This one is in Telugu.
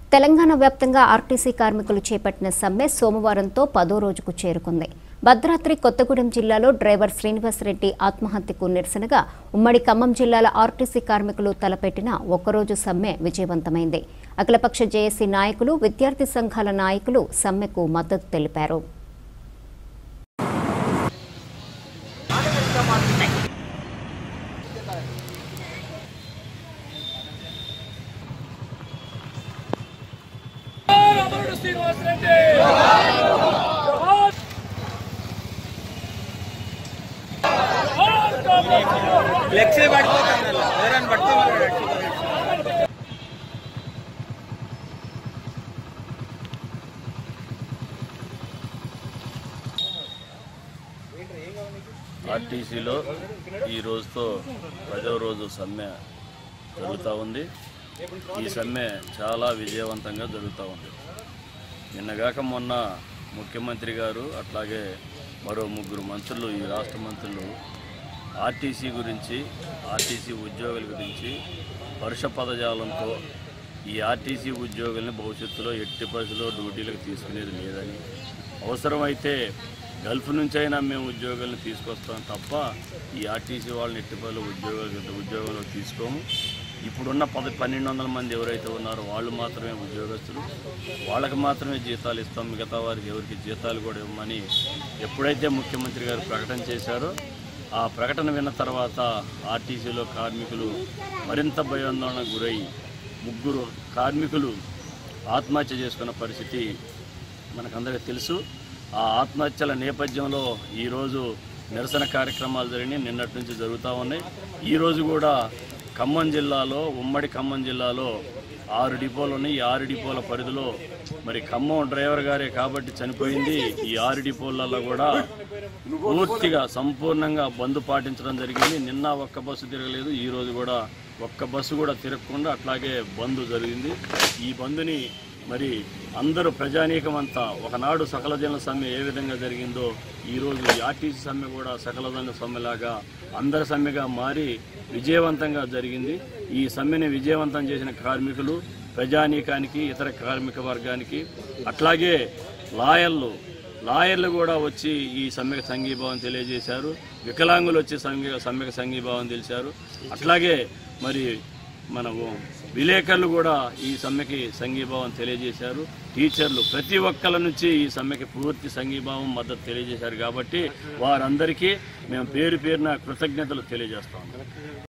తెలంగాణ వ్యాప్తంగా ఆర్టీసీ కార్మికులు చేపట్టిన సమ్మె సోమవారంతో పదో రోజుకు చేరుకుంది భద్రాద్రి కొత్తగూడెం జిల్లాలో డ్రైవర్ శ్రీనివాసరెడ్డి ఆత్మహత్యకు నిరసనగా ఉమ్మడి ఖమ్మం జిల్లాల ఆర్టీసీ కార్మికులు తలపెట్టిన ఒక్కరోజు సమ్మె విజయవంతమైంది అఖిలపక్ష జేఏసీ నాయకులు విద్యార్థి సంఘాల నాయకులు సమ్మెకు మద్దతు తెలిపారు అమరుడు శ్రీనివాస్ రెడ్డి జోహార్ ఫ్లెక్సీ పడిపోతాను ఎవరైనా పట్టుకోమన్నాడు ఆర్టీసీలో ఈ రోజుతో పదవ రోజు సమ్మె జరుగుతూ ఉంది ఈ సమ్మె చాలా విజయవంతంగా జరుగుతూ ఉంది నిన్నగాక మొన్న ముఖ్యమంత్రి గారు అట్లాగే మరో ముగ్గురు మంత్రులు ఈ రాష్ట్ర మంత్రులు ఆర్టీసీ గురించి ఆర్టీసీ ఉద్యోగుల గురించి పరుష పదజాలంతో ఈ ఆర్టీసీ ఉద్యోగుల్ని భవిష్యత్తులో ఎట్టి పరిస్థితుల్లో డ్యూటీలకు తీసుకునేది లేదని అవసరమైతే గల్ఫ్ నుంచైనా మేము ఉద్యోగులను తీసుకొస్తాం తప్ప ఈ ఆర్టీసీ వాళ్ళని ఎట్టి పరిస్థితుల్లో ఉద్యోగాలు ఉద్యోగంలో తీసుకోము ఇప్పుడున్న పది పన్నెండు వందల మంది ఎవరైతే ఉన్నారో వాళ్ళు మాత్రమే ఉద్యోగస్తులు వాళ్ళకి మాత్రమే జీతాలు ఇస్తాం మిగతా వారికి ఎవరికి జీతాలు కూడా ఇవ్వమని ఎప్పుడైతే ముఖ్యమంత్రి గారు ప్రకటన చేశారో ఆ ప్రకటన విన్న తర్వాత ఆర్టీసీలో కార్మికులు మరింత భయాందోళనకు గురై ముగ్గురు కార్మికులు ఆత్మహత్య చేసుకున్న పరిస్థితి మనకందరికీ తెలుసు ఆ ఆత్మహత్యల నేపథ్యంలో ఈరోజు నిరసన కార్యక్రమాలు జరిగినాయి నిన్నటి నుంచి జరుగుతూ ఉన్నాయి ఈరోజు కూడా ఖమ్మం జిల్లాలో ఉమ్మడి ఖమ్మం జిల్లాలో ఆరు డిపోలు ఉన్నాయి ఈ ఆరు డిపోల పరిధిలో మరి ఖమ్మం డ్రైవర్ గారే కాబట్టి చనిపోయింది ఈ ఆరు డిపోలలో కూడా పూర్తిగా సంపూర్ణంగా బంద్ పాటించడం జరిగింది నిన్న ఒక్క బస్సు తిరగలేదు ఈ రోజు కూడా ఒక్క బస్సు కూడా తిరగకుండా అట్లాగే బంద్ జరిగింది ఈ బంద్ని మరి అందరూ ప్రజానీకం అంతా ఒకనాడు సకల జనుల సమ్మె ఏ విధంగా జరిగిందో ఈరోజు ఈ ఆర్టీసీ సమ్మె కూడా సకల జనుల సమ్మెలాగా అందరి సమ్మెగా మారి విజయవంతంగా జరిగింది ఈ సమ్మెని విజయవంతం చేసిన కార్మికులు ప్రజానీకానికి ఇతర కార్మిక వర్గానికి అట్లాగే లాయర్లు లాయర్లు కూడా వచ్చి ఈ సమ్మెకు సంఘీభావం తెలియజేశారు వికలాంగులు వచ్చి సమ్మె సమ్మెకు సంఘీభావం తెలిసారు అట్లాగే మరి మనము విలేకరులు కూడా ఈ సమ్మెకి సంఘీభావం తెలియజేశారు టీచర్లు ప్రతి ఒక్కళ్ళ నుంచి ఈ సమ్మెకి పూర్తి సంఘీభావం మద్దతు తెలియజేశారు కాబట్టి వారందరికీ మేము పేరు పేరున కృతజ్ఞతలు తెలియజేస్తాము